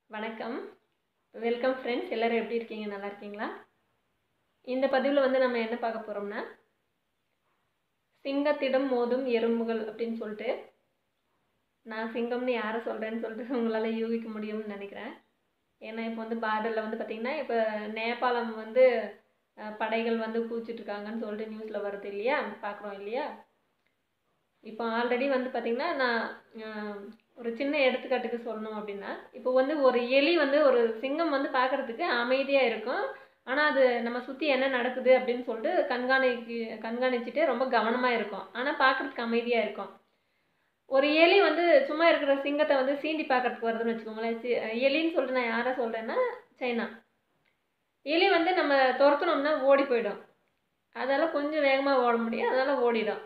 வணக்கம் welcome friends எல்லோரும் எப்படி இருக்கீங்க நல்லா இருக்கீங்களா இந்த பதிவில் வந்து நம்ம என்ன பார்க்க போகிறோம்னா சிங்கத்திடம் மோதும் எறும்புகள் அப்படின்னு சொல்லிட்டு நான் சிங்கம்னு யாரை சொல்கிறேன்னு சொல்லிட்டு உங்களால் யூகிக்க முடியும்னு நினைக்கிறேன் ஏன்னா இப்போ வந்து பார்டரில் வந்து பார்த்திங்கன்னா இப்போ நேபாளம் வந்து அஹ், படைகள் வந்து கூச்சிட்டு இருக்காங்கன்னு சொல்லிட்டு நியூஸில் வருது இல்லையா பார்க்குறோம் இல்லையா இப்போ ஆல்ரெடி வந்து பார்த்திங்கன்னா நான் அஹ், ஒரு சின்ன எடுத்துக்காட்டுக்கு சொல்லணும் அப்படின்னா இப்போ வந்து ஒரு எலி வந்து ஒரு சிங்கம் வந்து பார்க்குறதுக்கு அமைதியாக இருக்கும் ஆனால் அது நம்ம சுற்றி என்ன நடக்குது அப்படின்னு சொல்லிட்டு கண்காணிக்கு கண்காணிச்சுட்டு ரொம்ப கவனமாக இருக்கும் ஆனால் பார்க்குறதுக்கு அமைதியாக இருக்கும் ஒரு எலி வந்து சும்மா இருக்கிற சிங்கத்தை வந்து சீண்டி பார்க்கறதுக்கு வருதுன்னு வச்சுக்கோங்களேன் சி- எலின்னு சொல்லிட்டு நான் யாரை சொல்கிறேன்னா சைனா எலி வந்து நம்ம துரத்துனோம்னா ஓடி போயிடும் அதால் கொஞ்சம் வேகமாக ஓட முடியும் அதனால் ஓடிடும்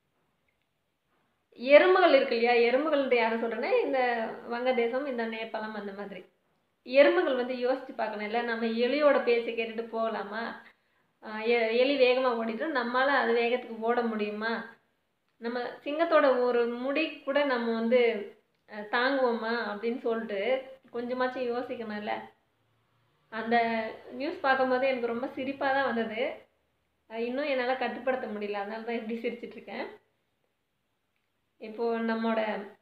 எறும்புகள் இருக்கு இல்லையா எறும்புகள்ன்ற யாரை சொல்கிறேன்னா இந்த வங்கதேசம் இந்த நேபாளம் அந்த மாதிரி எறும்புகள் வந்து யோசித்து பார்க்கணும் இல்லை நம்ம எலியோட பேச்சை கேட்டுட்டு போகலாமா ஆஹ் எ- எலி வேகமாக ஓடிட்டு நம்மளால் அது வேகத்துக்கு ஓட முடியுமா நம்ம சிங்கத்தோட ஒரு முடி கூட நம்ம வந்து அஹ், தாங்குவோமா அப்படின்னு சொல்லிட்டு கொஞ்சமாச்சும் யோசிக்கணும்ல அந்த நியூஸ் பார்க்கும்போது எனக்கு ரொம்ப சிரிப்பாக தான் வந்தது அஹ் இன்னும் என்னால் கட்டுப்படுத்த முடியல அதனால தான் இப்படி சிரிச்சிட்டு இருக்கேன் இப்போது நம்மோட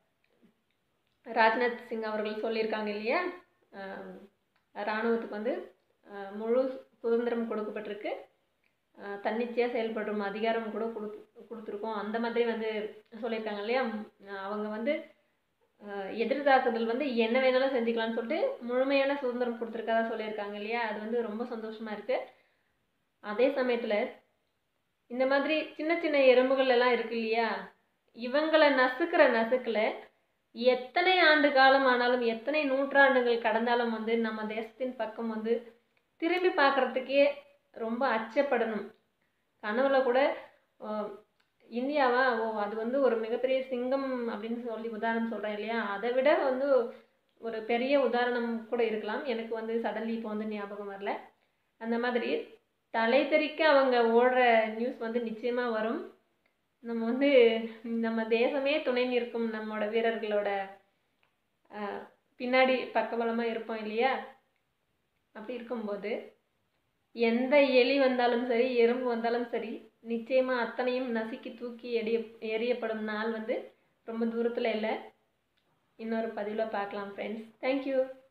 ராஜ்நாத் சிங் அவர்கள் சொல்லியிருக்காங்க இல்லையா ஆஹ் இராணுவத்துக்கு வந்து ஆஹ் முழு சுதந்திரம் கொடுக்கப்பட்டிருக்கு ஆஹ் தன்னிச்சையாக செயல்படும் அதிகாரம் கூட கொடுத்து கொடுத்துருக்கோம் அந்த மாதிரி வந்து சொல்லியிருக்காங்க இல்லையா ம், அவங்க வந்து ஆஹ் எதிர் தாக்குதல் வந்து என்ன வேணாலும் செஞ்சுக்கலாம்னு சொல்லிட்டு முழுமையான சுதந்திரம் கொடுத்துருக்கதா சொல்லியிருக்காங்க இல்லையா அது வந்து ரொம்ப சந்தோஷமாக இருக்குது அதே சமயத்தில் இந்த மாதிரி சின்ன சின்ன எறும்புகள் எல்லாம் இருக்கு இல்லையா இவங்களை நசுக்கிற நசுக்கில் எத்தனை ஆண்டு காலம் ஆனாலும் எத்தனை நூற்றாண்டுகள் கடந்தாலும் வந்து நம்ம தேசத்தின் பக்கம் வந்து திரும்பி பார்க்குறதுக்கே ரொம்ப அச்சப்படணும் கனவுல கூட ஓ, இந்தியாவா ஓ அது வந்து ஒரு மிகப்பெரிய சிங்கம் அப்படின்னு சொல்லி உதாரணம் சொல்கிறேன் இல்லையா அதை விட வந்து ஒரு பெரிய உதாரணம் கூட இருக்கலாம் எனக்கு வந்து சடன்லி இப்போ வந்து ஞாபகம் வரல அந்த மாதிரி தலை தெறிக்க அவங்க ஓடுற நியூஸ் வந்து நிச்சயமாக வரும் நம்ம வந்து நம்ம தேசமே துணை நிற்கும் நம்மளோட வீரர்களோட ஆஹ், பின்னாடி பக்கபலமாக இருப்போம் இல்லையா அப்படி இருக்கும்போது எந்த எலி வந்தாலும் சரி எறும்பு வந்தாலும் சரி நிச்சயமாக அத்தனையும் நசுக்கி தூக்கி எறிய எறியப்படும் நாள் வந்து ரொம்ப தூரத்தில் இல்லை இன்னொரு பதிவில் பார்க்கலாம் ஃப்ரெண்ட்ஸ் தேங்க்யூ